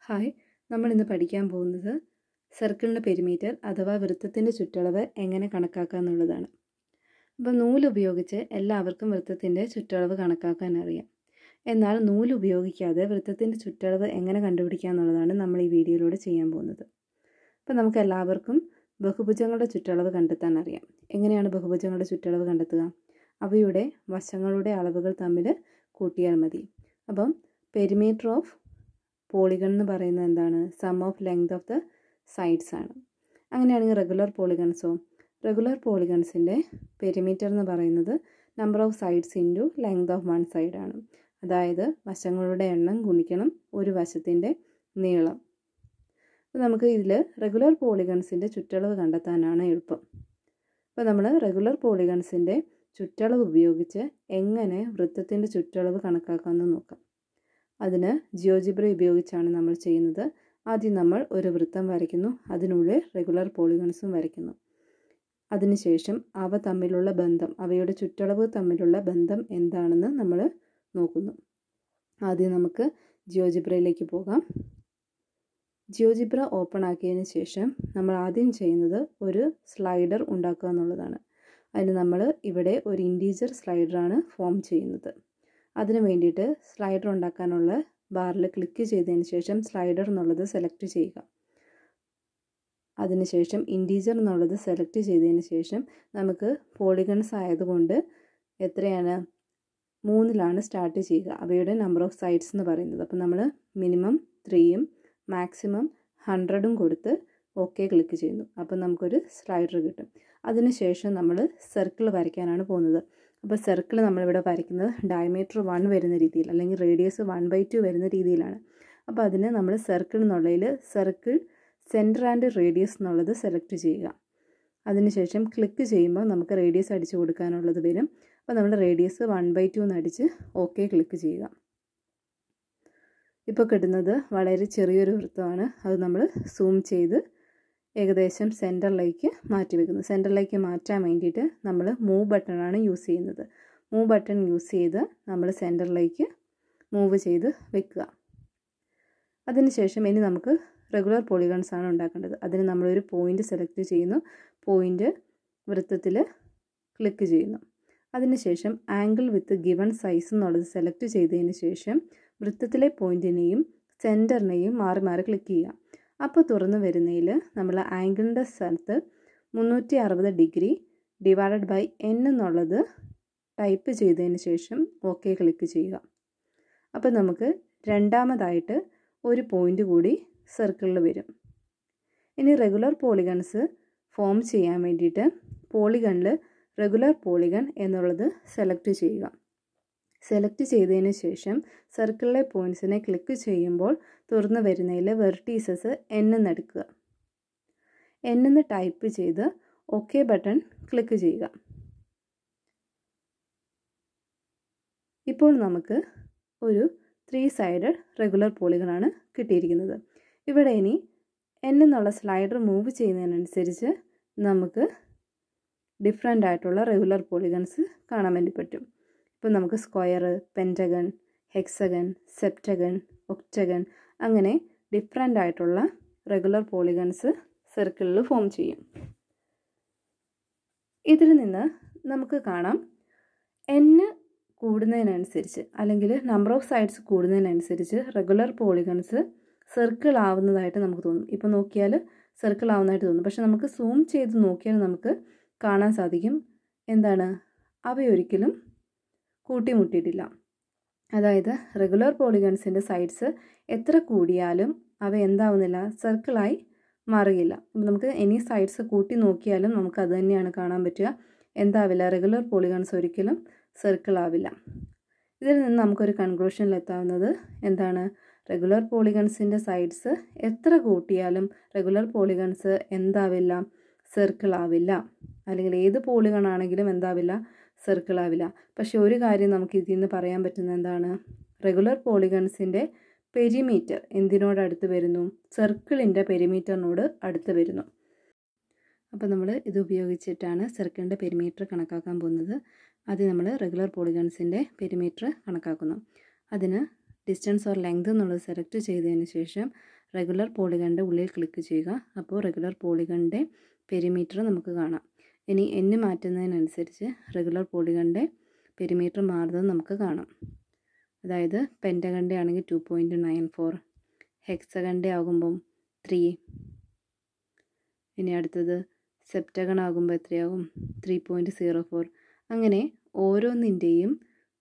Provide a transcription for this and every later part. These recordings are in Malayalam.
ഹായ് നമ്മൾ ഇന്ന് പഠിക്കാൻ പോകുന്നത് സർക്കിളിൻ്റെ പെരിമീറ്റർ അഥവാ വൃത്തത്തിൻ്റെ ചുറ്റളവ് എങ്ങനെ കണക്കാക്കുക എന്നുള്ളതാണ് അപ്പോൾ നൂല് ഉപയോഗിച്ച് എല്ലാവർക്കും വൃത്തത്തിൻ്റെ ചുറ്റളവ് കണക്കാക്കാൻ അറിയാം എന്നാൽ നൂല് ഉപയോഗിക്കാതെ വൃത്തത്തിൻ്റെ ചുറ്റളവ് എങ്ങനെ കണ്ടുപിടിക്കുക എന്നുള്ളതാണ് നമ്മൾ ഈ വീഡിയോയിലൂടെ ചെയ്യാൻ പോകുന്നത് അപ്പോൾ നമുക്ക് എല്ലാവർക്കും ബഹുഭുജങ്ങളുടെ ചുറ്റളവ് കണ്ടെത്താൻ അറിയാം എങ്ങനെയാണ് ബഹുഭുജങ്ങളുടെ ചുറ്റളവ് കണ്ടെത്തുക അവയുടെ വശങ്ങളുടെ അളവുകൾ തമ്മിൽ കൂട്ടിയാൽ മതി അപ്പം പെരിമീറ്റർ ഓഫ് പോളിഗൺ എന്ന് പറയുന്നത് എന്താണ് sum of length of the sides ആണ് അങ്ങനെയാണെങ്കിൽ റെഗുലർ പോളിഗൺസോ റെഗുലർ പോളിഗൺസിൻ്റെ പെരിമീറ്റർ എന്ന് പറയുന്നത് number of sides into length of one സൈഡാണ് അതായത് വശങ്ങളുടെ എണ്ണം ഗുണിക്കണം ഒരു വശത്തിൻ്റെ നീളം അപ്പോൾ നമുക്ക് ഇതിൽ റെഗുലർ പോളിഗൺസിൻ്റെ ചുറ്റളവ് കണ്ടെത്താനാണ് എളുപ്പം അപ്പോൾ നമ്മൾ റെഗുലർ പോളിഗൺസിൻ്റെ ചുറ്റളവ് ഉപയോഗിച്ച് എങ്ങനെ വൃത്തത്തിൻ്റെ ചുറ്റളവ് കണക്കാക്കാമെന്ന് നോക്കാം അതിന് ജിയോജിബ്ര ഉപയോഗിച്ചാണ് നമ്മൾ ചെയ്യുന്നത് ആദ്യം നമ്മൾ ഒരു വൃത്തം വരയ്ക്കുന്നു അതിനുള്ളിൽ റെഗുലർ പോളിഗൺസും വരയ്ക്കുന്നു അതിനുശേഷം അവ തമ്മിലുള്ള ബന്ധം അവയുടെ ചുറ്റളവ് തമ്മിലുള്ള ബന്ധം എന്താണെന്ന് നമ്മൾ നോക്കുന്നു ആദ്യം നമുക്ക് ജിയോജിബ്രയിലേക്ക് പോകാം ജിയോജിബ്ര ഓപ്പൺ ആക്കിയതിന് ശേഷം നമ്മൾ ആദ്യം ചെയ്യുന്നത് ഒരു സ്ലൈഡർ ഉണ്ടാക്കുക എന്നുള്ളതാണ് അതിന് നമ്മൾ ഇവിടെ ഒരു ഇൻറ്റീജർ സ്ലൈഡറാണ് ഫോം ചെയ്യുന്നത് അതിന് വേണ്ടിയിട്ട് സ്ലൈഡർ ഉണ്ടാക്കാനുള്ള ബാറിൽ ക്ലിക്ക് ചെയ്തതിന് ശേഷം സ്ലൈഡർ എന്നുള്ളത് സെലക്ട് ചെയ്യുക അതിനുശേഷം ഇൻറ്റീജർ എന്നുള്ളത് സെലക്ട് ചെയ്തതിന് ശേഷം നമുക്ക് പോളിഗൺസ് ആയതുകൊണ്ട് എത്രയാണ് മൂന്നിലാണ് സ്റ്റാർട്ട് ചെയ്യുക അവയുടെ നമ്പർ ഓഫ് സൈഡ്സ് എന്ന് പറയുന്നത് അപ്പോൾ നമ്മൾ മിനിമം ത്രീയും മാക്സിമം ഹൺഡ്രഡും കൊടുത്ത് ഓക്കെ ക്ലിക്ക് ചെയ്യുന്നു അപ്പോൾ നമുക്കൊരു സ്ലൈഡർ കിട്ടും അതിനുശേഷം നമ്മൾ സർക്കിൾ വരയ്ക്കാനാണ് പോകുന്നത് അപ്പോൾ സർക്കിൾ നമ്മളിവിടെ വരയ്ക്കുന്നത് ഡയമീറ്റർ വൺ വരുന്ന രീതിയിൽ അല്ലെങ്കിൽ റേഡിയസ് വൺ ബൈ ടു വരുന്ന രീതിയിലാണ് അപ്പോൾ അതിന് നമ്മൾ സർക്കിൾ എന്നുള്ളതിൽ സർക്കിൾ സെൻറ്റർ ആൻഡ് റേഡിയസ് എന്നുള്ളത് സെലക്ട് ചെയ്യുക അതിനുശേഷം ക്ലിക്ക് ചെയ്യുമ്പോൾ നമുക്ക് റേഡിയസ് അടിച്ചു കൊടുക്കാനുള്ളത് വരും അപ്പോൾ നമ്മൾ റേഡിയസ് വൺ ബൈ ടു എന്ന് അടിച്ച് ഓക്കെ ക്ലിക്ക് ചെയ്യുക ഇപ്പോൾ കിട്ടുന്നത് വളരെ ചെറിയൊരു വൃത്തമാണ് അത് നമ്മൾ സൂം ചെയ്ത് ഏകദേശം സെൻറ്ററിലേക്ക് മാറ്റി വെക്കുന്നു സെൻറ്ററിലേക്ക് മാറ്റാൻ വേണ്ടിയിട്ട് നമ്മൾ മൂവ് ബട്ടണാണ് യൂസ് ചെയ്യുന്നത് മൂവ് ബട്ടൺ യൂസ് ചെയ്ത് നമ്മൾ സെൻറ്ററിലേക്ക് മൂവ് ചെയ്ത് വെക്കുക അതിനുശേഷം ഇനി നമുക്ക് റെഗുലർ പോളിഗൺസ് ആണ് ഉണ്ടാക്കേണ്ടത് അതിന് നമ്മളൊരു പോയിൻ്റ് സെലക്ട് ചെയ്യുന്നു പോയിൻ്റ് വൃത്തത്തിൽ ക്ലിക്ക് ചെയ്യുന്നു അതിനുശേഷം ആംഗിൾ വിത്ത് ഗിവൺ സൈസ് എന്നുള്ളത് സെലക്ട് ചെയ്തതിന് ശേഷം വൃത്തത്തിലെ പോയിൻറ്റിനെയും സെൻറ്ററിനെയും മാറി മാറി ക്ലിക്ക് ചെയ്യുക അപ്പോൾ തുറന്നു വരുന്നതിൽ നമ്മൾ ആംഗിളിൻ്റെ സ്ഥലത്ത് മുന്നൂറ്റി അറുപത് ഡിഗ്രി ഡിവൈഡഡ് ബൈ എൻ എന്നുള്ളത് ടൈപ്പ് ചെയ്തതിന് ശേഷം ഓക്കെ ക്ലിക്ക് ചെയ്യുക അപ്പോൾ നമുക്ക് രണ്ടാമതായിട്ട് ഒരു പോയിൻ്റ് കൂടി സർക്കിളിൽ വരും ഇനി റെഗുലർ പോളിഗൺസ് ഫോം ചെയ്യാൻ വേണ്ടിയിട്ട് പോളിഗണിൽ റെഗുലർ പോളിഗൺ എന്നുള്ളത് സെലക്ട് ചെയ്യുക സെലക്ട് ചെയ്തതിന് ശേഷം സർക്കിളിലെ പോയിൻറ്റ്സിനെ ക്ലിക്ക് ചെയ്യുമ്പോൾ തുറന്നു വരുന്നതിൽ വെർട്ടീസസ് എൻ എന്നെടുക്കുക എൻ എന്ന് ടൈപ്പ് ചെയ്ത് ഓക്കെ ബട്ടൺ ക്ലിക്ക് ചെയ്യുക ഇപ്പോൾ നമുക്ക് ഒരു ത്രീ സൈഡഡ് റെഗുലർ പോളിഗണാണ് കിട്ടിയിരിക്കുന്നത് ഇവിടെ ഇനി എൻ എന്നുള്ള സ്ലൈഡർ മൂവ് ചെയ്യുന്നതിനനുസരിച്ച് നമുക്ക് ഡിഫറെൻ്റ് ആയിട്ടുള്ള റെഗുലർ പോളിഗൺസ് കാണാൻ വേണ്ടി പറ്റും ഇപ്പം നമുക്ക് square pentagon hexagon septagon octagon അങ്ങനെ ഡിഫറെൻ്റ് ആയിട്ടുള്ള റെഗുലർ പോളിഗൺസ് സർക്കിളിൽ ഫോം ചെയ്യും ഇതിൽ നിന്ന് നമുക്ക് കാണാം എന്ന് കൂടുന്നതിനനുസരിച്ച് അല്ലെങ്കിൽ നമ്പർ ഓഫ് സൈഡ്സ് കൂടുന്നതിനനുസരിച്ച് റെഗുലർ പോളിഗൺസ് സർക്കിൾ ആവുന്നതായിട്ട് നമുക്ക് തോന്നും ഇപ്പോൾ നോക്കിയാൽ സർക്കിൾ ആവുന്നതായിട്ട് തോന്നും പക്ഷെ നമുക്ക് സൂം ചെയ്ത് നോക്കിയാൽ നമുക്ക് കാണാൻ സാധിക്കും എന്താണ് അവയൊരിക്കലും കൂട്ടിമുട്ടിയിട്ടില്ല അതായത് റെഗുലർ പോളിഗൺസിൻ്റെ സൈഡ്സ് എത്ര കൂടിയാലും അവ എന്താവുന്നില്ല സർക്കിളായി മാറുകയില്ല നമുക്ക് എനി സൈഡ്സ് കൂട്ടി നോക്കിയാലും നമുക്ക് അത് തന്നെയാണ് കാണാൻ പറ്റുക എന്താവില്ല റെഗുലർ പോളിഗൺസ് ഒരിക്കലും സർക്കിൾ ആവില്ല ഇതിൽ നിന്ന് നമുക്കൊരു കൺക്ലൂഷനിൽ എത്താവുന്നത് എന്താണ് റെഗുലർ പോളിഗൺസിൻ്റെ സൈഡ്സ് എത്ര കൂട്ടിയാലും റെഗുലർ പോളിഗൺസ് എന്താവില്ല സർക്കിൾ ആവില്ല അല്ലെങ്കിൽ ഏത് പോളിഗൺ ആണെങ്കിലും എന്താവില്ല സർക്കിൾ ആവില്ല പക്ഷെ ഒരു കാര്യം നമുക്ക് ഇതിൽ നിന്ന് പറയാൻ പറ്റുന്നത് എന്താണ് റെഗുലർ പോളിഗൺസിൻ്റെ പെരിമീറ്റർ എന്തിനോട് അടുത്ത് വരുന്നു സർക്കിളിൻ്റെ പെരിമീറ്ററിനോട് അടുത്ത് വരുന്നു അപ്പോൾ നമ്മൾ ഇത് ഉപയോഗിച്ചിട്ടാണ് സർക്കിളിൻ്റെ പെരിമീറ്റർ കണക്കാക്കാൻ പോകുന്നത് ആദ്യം നമ്മൾ റെഗുലർ പോളിഗൺസിൻ്റെ പെരിമീറ്റർ കണക്കാക്കുന്നു അതിന് ഡിസ്റ്റൻസ് ഓർ ലെങ്ത് എന്നുള്ളത് സെലക്ട് ചെയ്തതിന് ശേഷം റെഗുലർ പോളിഗണിൻ്റെ ഉള്ളിൽ ക്ലിക്ക് ചെയ്യുക അപ്പോൾ റെഗുലർ പോളിഗണിൻ്റെ പെരിമീറ്റർ നമുക്ക് കാണാം ഇനി എണ്ണ് മാറ്റുന്നതിനനുസരിച്ച് റെഗുലർ പോളിഗണിൻ്റെ പെരിമീറ്റർ മാറുന്നത് നമുക്ക് കാണാം അതായത് പെൻറ്റഗണിൻ്റെ ആണെങ്കിൽ ടു പോയിൻറ്റ് നയൻ ഫോർ ഹെക്സഗണിൻ്റെ ആകുമ്പം ത്രീ ഇനി അടുത്തത് സെപ്റ്റഗൺ ആകുമ്പോൾ എത്രയാകും ത്രീ പോയിൻറ്റ് സീറോ ഫോർ അങ്ങനെ ഓരോന്നിൻ്റെയും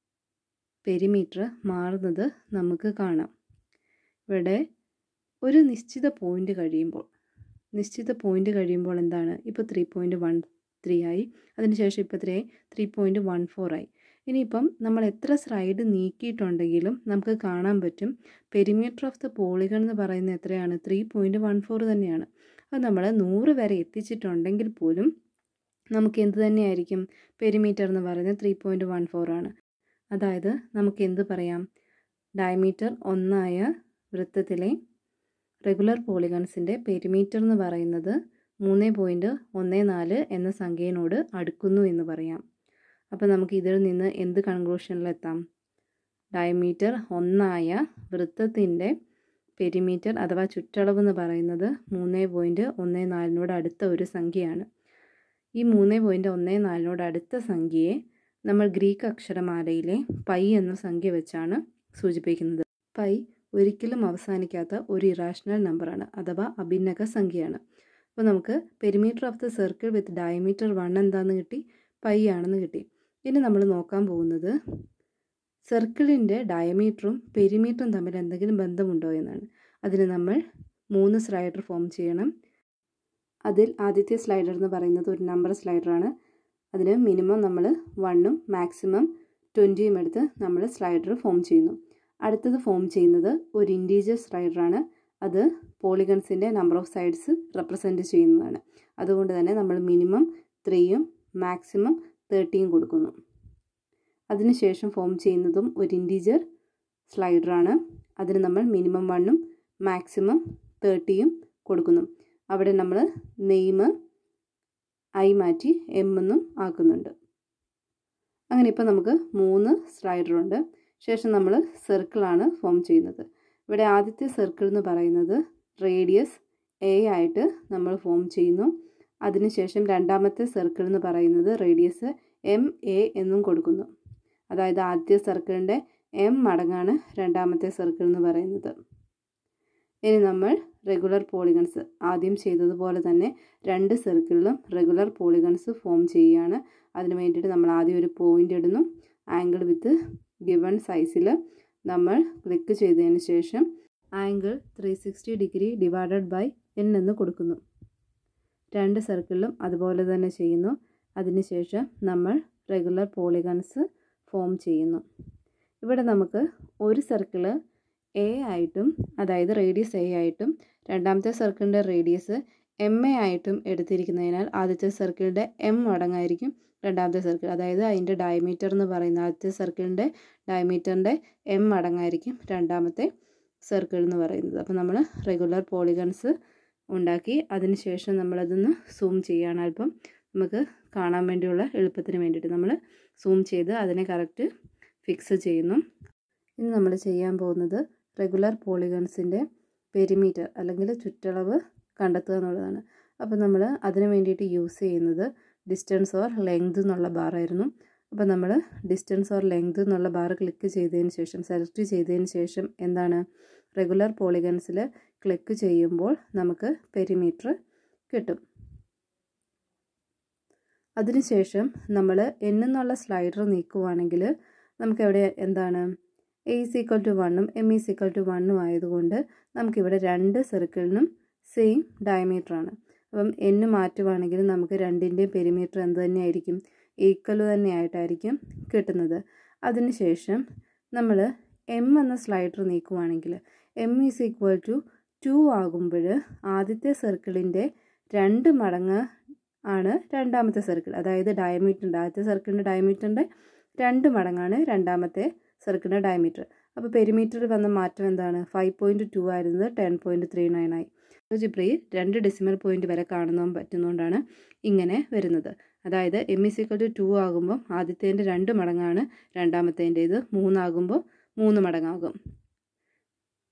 പെരിമീറ്റർ മാറുന്നത് നമുക്ക് കാണാം ഇവിടെ ഒരു നിശ്ചിത പോയിൻ്റ് കഴിയുമ്പോൾ നിശ്ചിത പോയിൻ്റ് കഴിയുമ്പോൾ എന്താണ് ഇപ്പോൾ ത്രീ പോയിൻറ്റ് വൺ ത്രീ ആയി അതിനുശേഷം ഇപ്പോൾ എത്രയായി ത്രീ പോയിൻറ്റ് വൺ ഫോർ ആയി ഇനിയിപ്പം നമ്മൾ എത്ര സ്ലൈഡ് നീക്കിയിട്ടുണ്ടെങ്കിലും നമുക്ക് കാണാൻ പറ്റും പെരിമീറ്റർ ഓഫ് ദ പോളിഗൺ എന്ന് പറയുന്നത് എത്രയാണ് ത്രീ പോയിൻറ്റ് വൺ ഫോർ തന്നെയാണ് അത് നമ്മൾ നൂറ് വരെ എത്തിച്ചിട്ടുണ്ടെങ്കിൽ പോലും നമുക്ക് എന്ത് തന്നെയായിരിക്കും പെരിമീറ്റർ എന്ന് പറയുന്നത് ത്രീ പോയിൻറ്റ് വൺ ഫോർ ആണ് അതായത് നമുക്ക് എന്ത് പറയാം ഡയമീറ്റർ ഒന്നായ വൃത്തത്തിലെ റെഗുലർ പോളിഗൺസിൻ്റെ പെരിമീറ്റർ എന്ന് പറയുന്നത് മൂന്ന് പോയിൻറ്റ് ഒന്ന് നാല് എന്ന സംഖ്യയോട് അടുക്കുന്നു എന്ന് പറയാം അപ്പോൾ നമുക്ക് ഇതിൽ നിന്ന് എന്ത് കൺക്ലൂഷനിലെത്താം ഡയമീറ്റർ ഒന്നായ വൃത്തത്തിൻ്റെ പെരിമീറ്റർ അഥവാ ചുറ്റളവ് എന്ന് പറയുന്നത് മൂന്ന് പോയിൻറ്റ് ഒന്ന് നാലിനോട് അടുത്ത ഒരു സംഖ്യയാണ് ഈ മൂന്ന് പോയിൻറ്റ് ഒന്ന് നാലിനോട് അടുത്ത സംഖ്യയെ നമ്മൾ ഗ്രീക്ക് അക്ഷരമാലയിലെ പൈ എന്ന സംഖ്യ വെച്ചാണ് സൂചിപ്പിക്കുന്നത് പൈ ഒരിക്കലും അവസാനിക്കാത്ത ഒരു ഇറാഷണൽ നമ്പറാണ് അഥവാ അഭിന്നക സംഖ്യയാണ് അപ്പോൾ നമുക്ക് perimeter of the circle with diameter one എന്താണെന്ന് കിട്ടി പൈ ആണെന്ന് കിട്ടി ഇനി നമ്മൾ നോക്കാൻ പോകുന്നത് സർക്കിളിൻ്റെ ഡയമീറ്ററും പെരിമീറ്ററും തമ്മിൽ എന്തെങ്കിലും ബന്ധമുണ്ടോ എന്നാണ് അതിന് നമ്മൾ മൂന്ന് സ്ലൈഡർ ഫോം ചെയ്യണം അതിൽ ആദ്യത്തെ സ്ലൈഡർ എന്ന് പറയുന്നത് ഒരു നമ്പർ സ്ലൈഡറാണ് അതിന് മിനിമം നമ്മൾ വണ്ണും മാക്സിമം ട്വൻറ്റിയും എടുത്ത് നമ്മൾ സ്ലൈഡർ ഫോം ചെയ്യുന്നു അടുത്തത് ഫോം ചെയ്യുന്നത് ഒരു ഇൻറ്റീജർ സ്ലൈഡറാണ് അത് പോളിഗൺസിൻ്റെ നമ്പർ ഓഫ് സൈഡ്സ് റെപ്രസെൻറ്റ് ചെയ്യുന്നതാണ് അതുകൊണ്ട് തന്നെ നമ്മൾ മിനിമം ത്രീയും മാക്സിമം തേർട്ടിയും കൊടുക്കുന്നു അതിനുശേഷം ഫോം ചെയ്യുന്നതും ഒരു ഇൻറ്റീജർ സ്ലൈഡറാണ് അതിന് നമ്മൾ മിനിമം വണ്ണും മാക്സിമം തേർട്ടിയും കൊടുക്കുന്നു അവിടെ നമ്മൾ നെയിമ് ഐ മാറ്റി എം എന്നും ആക്കുന്നുണ്ട് അങ്ങനെ ഇപ്പോൾ നമുക്ക് മൂന്ന് സ്ലൈഡറുണ്ട് ശേഷം നമ്മൾ സർക്കിളാണ് ഫോം ചെയ്യുന്നത് ഇവിടെ ആദ്യത്തെ സർക്കിൾ എന്ന് പറയുന്നത് റേഡിയസ് എ ആയിട്ട് നമ്മൾ ഫോം ചെയ്യുന്നു അതിനുശേഷം രണ്ടാമത്തെ സർക്കിൾ എന്ന് പറയുന്നത് റേഡിയസ് എം എ എന്നും കൊടുക്കുന്നു അതായത് ആദ്യത്തെ സർക്കിളിൻ്റെ എം മടങ്ങാണ് രണ്ടാമത്തെ സർക്കിൾ എന്ന് പറയുന്നത് ഇനി നമ്മൾ റെഗുലർ പോളിഗൺസ് ആദ്യം ചെയ്തതുപോലെ തന്നെ രണ്ട് സർക്കിളിലും റെഗുലർ പോളിഗൺസ് ഫോം ചെയ്യുകയാണ് അതിന് വേണ്ടിയിട്ട് നമ്മൾ ആദ്യം ഒരു പോയിൻ്റ് ഇടുന്നു ആംഗിൾ വിത്ത് ഗിവൺ സൈസിൽ നമ്മൾ ക്ലിക്ക് ചെയ്തതിന് ശേഷം angle three sixty degree divided by N എന്ന് കൊടുക്കുന്നു രണ്ട് സർക്കിളിലും അതുപോലെ തന്നെ ചെയ്യുന്നു അതിനുശേഷം നമ്മൾ റെഗുലർ പോളിഗൺസ് ഫോം ചെയ്യുന്നു ഇവിടെ നമുക്ക് ഒരു സർക്കിള് എ ആയിട്ടും അതായത് റേഡിയസ് എ ആയിട്ടും രണ്ടാമത്തെ സർക്കിളിൻ്റെ റേഡിയസ് എം എ ആയിട്ടും എടുത്തിരിക്കുന്നതിനാൽ ആദ്യത്തെ സർക്കിളിൻ്റെ എം മടങ്ങായിരിക്കും രണ്ടാമത്തെ സർക്കിൾ അതായത് അതിൻ്റെ ഡയമീറ്റർ എന്ന് പറയുന്ന ആദ്യത്തെ സർക്കിളിൻ്റെ ഡയമീറ്ററിൻ്റെ എം മടങ്ങായിരിക്കും രണ്ടാമത്തെ സർക്കിൾ എന്ന് പറയുന്നത് അപ്പോൾ നമ്മൾ റെഗുലർ പോളിഗൺസ് ഉണ്ടാക്കി അതിനുശേഷം നമ്മളതൊന്ന് സൂം ചെയ്യുകയാണ് അല്പം നമുക്ക് കാണാൻ വേണ്ടിയുള്ള എളുപ്പത്തിന് വേണ്ടിയിട്ട് നമ്മൾ സൂം ചെയ്ത് അതിനെ കറക്റ്റ് ഫിക്സ് ചെയ്യുന്നു ഇനി നമ്മൾ ചെയ്യാൻ പോകുന്നത് റെഗുലർ പോളിഗൺസിൻ്റെ പെരിമീറ്റർ അല്ലെങ്കിൽ ചുറ്റളവ് കണ്ടെത്തുക എന്നുള്ളതാണ് അപ്പോൾ നമ്മൾ അതിന് വേണ്ടിയിട്ട് യൂസ് ചെയ്യുന്നത് ഡിസ്റ്റൻസ് ഓർ ലെങ്ത് എന്നുള്ള ബാറായിരുന്നു അപ്പോൾ നമ്മൾ ഡിസ്റ്റൻസ് ഓർ ലെങ്ത് എന്നുള്ള ബാർ ക്ലിക്ക് ചെയ്തതിന് ശേഷം സെലക്ട് ചെയ്തതിന് ശേഷം എന്താണ് റെഗുലർ പോളിഗൺസിൽ ക്ലിക്ക് ചെയ്യുമ്പോൾ നമുക്ക് പെരിമീറ്റർ കിട്ടും അതിനുശേഷം നമ്മൾ എന്നുള്ള സ്ലൈഡർ നീക്കുവാണെങ്കിൽ നമുക്ക് എവിടെ എന്താണ് എ ഈസ് ഈക്വൽ ടു വണ്ണും എം ഈസ് ഈക്വൽ ടു വണ്ണും ആയതുകൊണ്ട് നമുക്കിവിടെ രണ്ട് സർക്കിളിനും സെയിം ഡയമീറ്റർ ആണ് അപ്പം എന്ന് മാറ്റുവാണെങ്കിൽ നമുക്ക് രണ്ടിൻ്റെയും പെരിമീറ്റർ എന്ത് തന്നെയായിരിക്കും ഈക്വൽ തന്നെയായിട്ടായിരിക്കും കിട്ടുന്നത് അതിനുശേഷം നമ്മൾ എം എന്ന സ്ലൈഡർ നീക്കുവാണെങ്കിൽ M is equal to two ആകുമ്പോൾ ആദ്യത്തെ സർക്കിളിൻ്റെ രണ്ട് മടങ്ങ് ആണ് രണ്ടാമത്തെ സർക്കിൾ അതായത് ഡയമീറ്ററിൻ്റെ ആദ്യത്തെ സർക്കിളിൻ്റെ ഡയമീറ്ററിൻ്റെ രണ്ട് മടങ്ങാണ് രണ്ടാമത്തെ സർക്കിളിൻ്റെ ഡയമീറ്റർ അപ്പോൾ പെരിമീറ്ററിൽ വന്ന മാറ്റം എന്താണ് ഫൈവ് പോയിൻറ്റ് ടു ആയിരുന്നത് ടെൻ പോയിൻറ്റ് ത്രീ നയൻ ആയി ജിബ്രയിൽ രണ്ട് ഡെസിമൽ പോയിന്റ് വരെ കാണുന്നതും പറ്റുന്നതുകൊണ്ടാണ് ഇങ്ങനെ വരുന്നത് അതായത് M is equal to two ആകുമ്പോൾ ആദ്യത്തേൻ്റെ രണ്ട് മടങ്ങാണ് രണ്ടാമത്തേൻ്റെ ഇത് മൂന്നാകുമ്പോൾ മൂന്ന് മടങ്ങാകും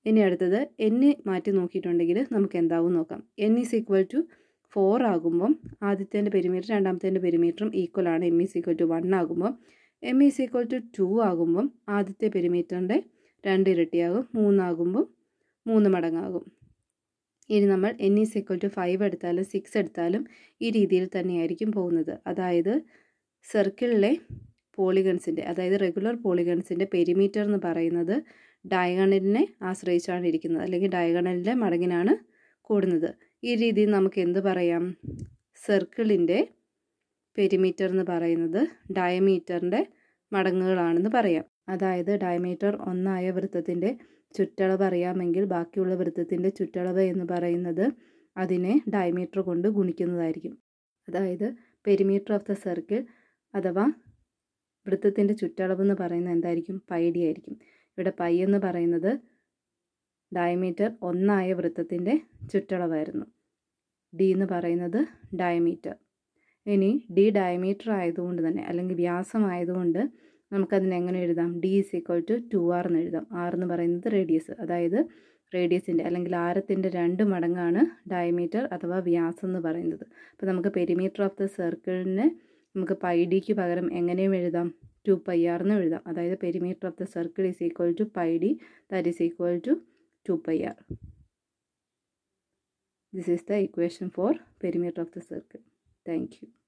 ഇനി അടുത്തത് എൻ മാറ്റി നോക്കിയിട്ടുണ്ടെങ്കിൽ നമുക്ക് എന്താവും നോക്കാം N is equal to four ആകുമ്പം ആദ്യത്തേൻ്റെ പെരിമീറ്റർ രണ്ടാമത്തേൻ്റെ പെരിമീറ്ററും ഈക്വൽ ആണ് M is equal to one ആകുമ്പോൾ M is equal to two ആകുമ്പം ആദ്യത്തെ പെരിമീറ്ററിൻ്റെ രണ്ട് ഇരട്ടിയാകും മൂന്നാകുമ്പം മൂന്ന് മടങ്ങാകും ഇനി നമ്മൾ N is equal to five എടുത്താലും സിക്സ് എടുത്താലും ഈ രീതിയിൽ തന്നെയായിരിക്കും പോകുന്നത് അതായത് സർക്കിളിലെ പോളിഗൺസിൻ്റെ അതായത് റെഗുലർ പോളിഗൺസിൻ്റെ പെരിമീറ്റർ എന്ന് പറയുന്നത് ഡയഗണലിനെ ആശ്രയിച്ചാണ് ഇരിക്കുന്നത് അല്ലെങ്കിൽ ഡയഗണലിൻ്റെ മടങ്ങിനാണ് കൂടുന്നത് ഈ രീതിയിൽ നമുക്ക് എന്ത് പറയാം സർക്കിളിൻ്റെ പെരിമീറ്റർ എന്ന് പറയുന്നത് ഡയമീറ്ററിൻ്റെ മടങ്ങുകളാണെന്ന് പറയാം അതായത് ഡയമീറ്റർ ഒന്നായ വൃത്തത്തിൻ്റെ ചുറ്റളവ് അറിയാമെങ്കിൽ ബാക്കിയുള്ള വൃത്തത്തിൻ്റെ ചുറ്റളവ് എന്ന് പറയുന്നത് അതിനെ ഡയമീറ്റർ കൊണ്ട് ഗുണിക്കുന്നതായിരിക്കും അതായത് പെരിമീറ്റർ ഓഫ് ദ സർക്കിൾ അഥവാ വൃത്തത്തിൻ്റെ ചുറ്റളവ് എന്ന് പറയുന്നത് എന്തായിരിക്കും പൈ ഡി ആയിരിക്കും ഇവിടെ പൈ എന്ന് പറയുന്നത് ഡയമീറ്റർ ഒന്നായ വൃത്തത്തിൻ്റെ ചുറ്റളവായിരുന്നു ഡി എന്ന് പറയുന്നത് ഡയമീറ്റർ ഇനി ഡി ഡയമീറ്റർ ആയതുകൊണ്ട് തന്നെ അല്ലെങ്കിൽ വ്യാസമായതുകൊണ്ട് നമുക്കതിനെ എങ്ങനെ എഴുതാം D is equal to two R എന്ന് എഴുതാം ആർ എന്ന് പറയുന്നത് റേഡിയസ് അതായത് റേഡിയസിൻ്റെ അല്ലെങ്കിൽ ആരത്തിൻ്റെ രണ്ട് മടങ്ങാണ് ഡയമീറ്റർ അഥവാ വ്യാസം എന്ന് പറയുന്നത് അപ്പോൾ നമുക്ക് പെരിമീറ്റർ ഓഫ് ദ സർക്കിളിന് നമുക്ക് പൈ ഡിക്ക് പകരം എങ്ങനെയും എഴുതാം ടു പൈ ആർ എന്ന് എഴുതാം അതായത് perimeter of the circle is equal to pi D that is equal to two pi R this is the equation for perimeter of the circle thank U